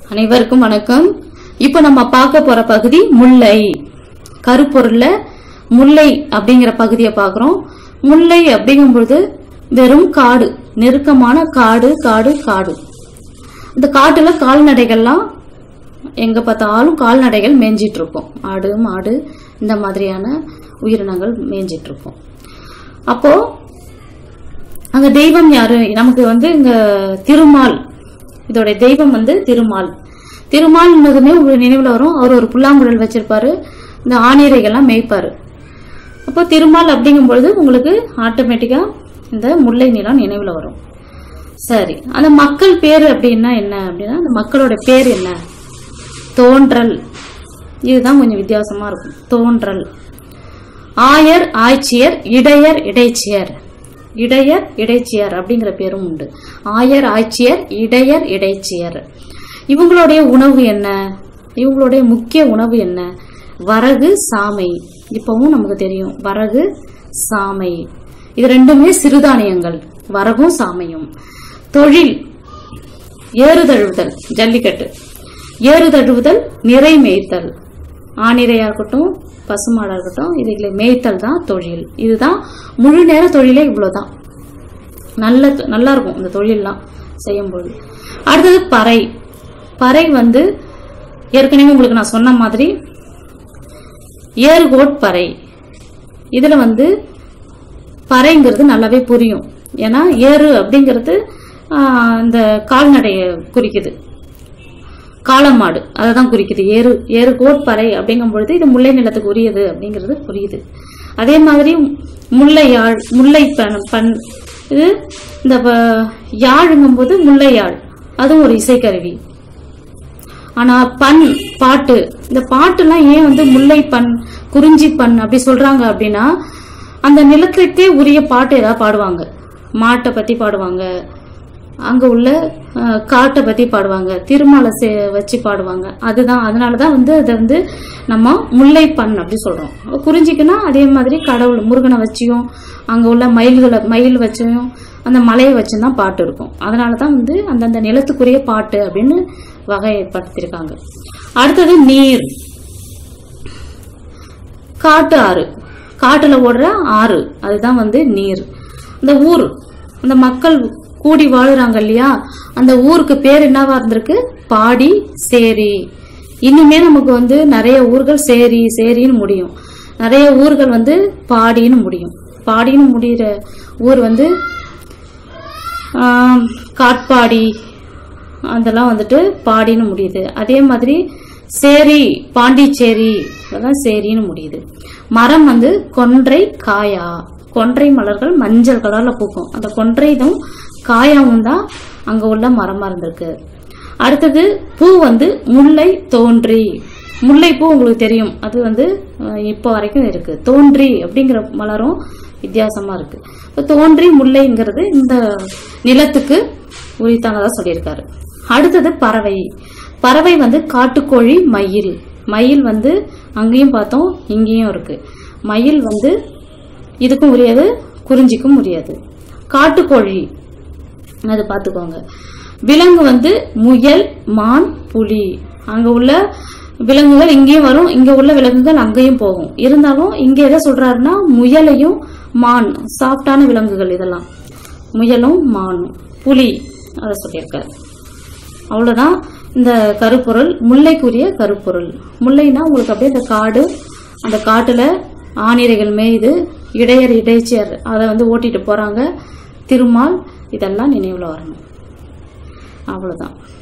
அனைவருக்கும் வணக்கம் இப்போ நம்ம பார்க்க போற பகுதி முல்லை கருப்பொருள்ல முல்லை அப்படிங்கிற பகுதியை பார்க்குறோம் முல்லை அப்படிங்கும் பொழுது வெறும் காடு நெருக்கமான காடு காடு காடு இந்த காட்டுல கால்நடைகள்லாம் எங்க பார்த்தாலும் கால்நடைகள் மேய்ஞ்சிட்டு இருக்கும் ஆடு மாடு இந்த மாதிரியான உயிரினங்கள் மேய்ஞ்சிட்டு இருக்கும் அப்போ அங்க தெய்வம் யாரு நமக்கு வந்து இங்க திருமால் இதோட தெய்வம் வந்து திருமால் திருமால்னதுமே உங்களுக்கு நினைவுல வரும் அவர் ஒரு புல்லாங்குழல் வச்சிருப்பாரு இந்த ஆணிரைகள்லாம் மேய்ப்பாரு அப்போ திருமால் அப்படிங்கும் பொழுது உங்களுக்கு ஆட்டோமேட்டிக்கா இந்த முல்லை நிலம் நினைவுல வரும் சரி அந்த மக்கள் பேர் அப்படின்னா என்ன அப்படின்னா அந்த மக்களோட பேர் என்ன தோன்றல் இதுதான் கொஞ்சம் வித்தியாசமா இருக்கும் தோன்றல் ஆயர் ஆய்ச்சியர் இடையர் இடைச்சியர் இடையர் இடைச்சியர் அப்படிங்கிற பேரும் உண்டு ஆயர் ஆய்ச்சியர் இடையர் இடைச்சியர் இவங்களுடைய உணவு என்ன இவங்களுடைய முக்கிய உணவு என்ன வரகு சாமை இப்பவும் நமக்கு தெரியும் வரகு சாமை இது ரெண்டுமே சிறுதானியங்கள் வரகும் சாமையும் தொழில் ஏறுதழுவுதல் ஜல்லிக்கட்டு ஏறுதழுவுதல் நிறை மேய்த்தல் ஆணிரையா இருக்கட்டும் பசுமாடா இருக்கட்டும் இதுகளை மேய்த்தல் தான் தொழில் இதுதான் முழு நேர தொழிலே இவ்வளவுதான் நல்ல நல்லா இருக்கும் இந்த தொழிலெல்லாம் செய்யும்போது அடுத்தது பறை பறை வந்து ஏற்கனவே உங்களுக்கு நான் சொன்ன மாதிரி ஏர்கோட் பறை இதுல வந்து பறைங்கிறது நல்லாவே புரியும் ஏன்னா ஏறு அப்படிங்கிறது ஆஹ், இந்த கால்நடையை குறிக்குது காளமாடு அதை தான் குறிக்குது ஏறு ஏறு கோட்பறை அப்படிங்கும் பொழுது இது முல்லை நிலத்துக்கு உரியது அப்படிங்கிறது புரியுது அதே மாதிரி முல்லை யாழ் முல்லை பண் பண் இது இந்த ப- யாழுங்கும் போது முல்லை யாழ் அதுவும் ஒரு இசைக்கருவி ஆனா பண் பாட்டு இந்த பாட்டுலாம் ஏன் வந்து முல்லை பண் குறிஞ்சி பண் அப்படி சொல்றாங்க அப்படின்னா அந்த நிலத்துக்கே உரிய பாட்டு ஏதாவது பாடுவாங்க மாட்டை பத்தி பாடுவாங்க அங்க உள்ள அஹ், காட்டை பத்தி பாடுவாங்க திருமாலை சே- வச்சு பாடுவாங்க அதுதான் அதனாலதான் வந்து அதை வந்து நம்ம முல்லை பண் அப்படி சொல்றோம் குறிஞ்சிக்குன்னா அதே மாதிரி கடவுள் முருகனை வச்சியும் அங்க உள்ள மயில்களை மயில் வச்சும் அந்த மலையை வச்சும் தான் பாட்டு இருக்கும் அதனாலதான் வந்து அந்தந்த நிலத்துக்குரிய பாட்டு அப்படின்னு வகைப்படுத்திருக்காங்க அடுத்தது நீர் காட்டு ஆறு காட்டுல ஓடுற ஆறு அதுதான் வந்து நீர் இந்த ஊர் அந்த மக்கள் கூடி வாழுறாங்க இல்லையா அந்த ஊருக்கு பேர் என்னவா இருந்திருக்கு பாடி சேரி இனிமே நமக்கு வந்து நிறைய ஊர்கள் சேரி சேரின்னு முடியும் நிறைய ஊர்கள் வந்து பாடின்னு முடியும் பாடின்னு முடிகிற ஊர் வந்து ஆம், காட்பாடி அதெல்லாம் வந்துட்டு பாடின்னு முடியுது அதே மாதிரி சேரி பாண்டிச்சேரி அதெல்லாம் சேரின்னு முடியுது மரம் வந்து கொன்றை காயா கொன்றை மலர்கள் மஞ்சள் கலர்ல பூக்கும் அந்த கொன்றைதும் காயாவும் தான் அங்க உள்ள மரமா இருந்திருக்கு அடுத்தது பூ வந்து முல்லை தோன்றி முல்லைப்பூ உங்களுக்கு தெரியும் அது வந்து அஹ், இப்போ வரைக்கும் இருக்கு தோன்றி அப்படிங்கிற மலரும் வித்தியாசமா இருக்கு இப்ப தோன்றி முல்லைங்கிறது இந்த நிலத்துக்கு உரித்தானதா சொல்லியிருக்காரு அடுத்தது பறவை பறவை வந்து காட்டுக்கோழி மயில் மயில் வந்து அங்கேயும் பார்த்தோம் இங்கேயும் இருக்கு மயில் வந்து இதுக்கும் உரியது குறிஞ்சிக்கும் உரியது காட்டுக்கோழி அது பார்த்துக்கோங்க விலங்கு வந்து முயல் மான் புலி அங்க உள்ள விலங்குகள் இங்கேயும் வரும் இங்க உள்ள விலங்குகள் அங்கேயும் போகும் இருந்தாலும் இங்க எதை சொல்றாருன்னா முயலையும் மான் சாஃப்டான விலங்குகள் இதெல்லாம் முயலும் மானும் புலி அதை சொல்லியிருக்காரு அவ்வளவுதான் இந்த கருப்பொருள் முல்லைக்குரிய கருப்பொருள் முல்லைனா உங்களுக்கு அப்படியே இந்த காடு அந்த காட்டுல ஆணிரைகள் மேயுது இடையர் இடைச்சியர் அதை வந்து ஓட்டிட்டு போறாங்க திருமால் இதெல்லாம் நினைவுல வரணும் அவ்வளவுதான்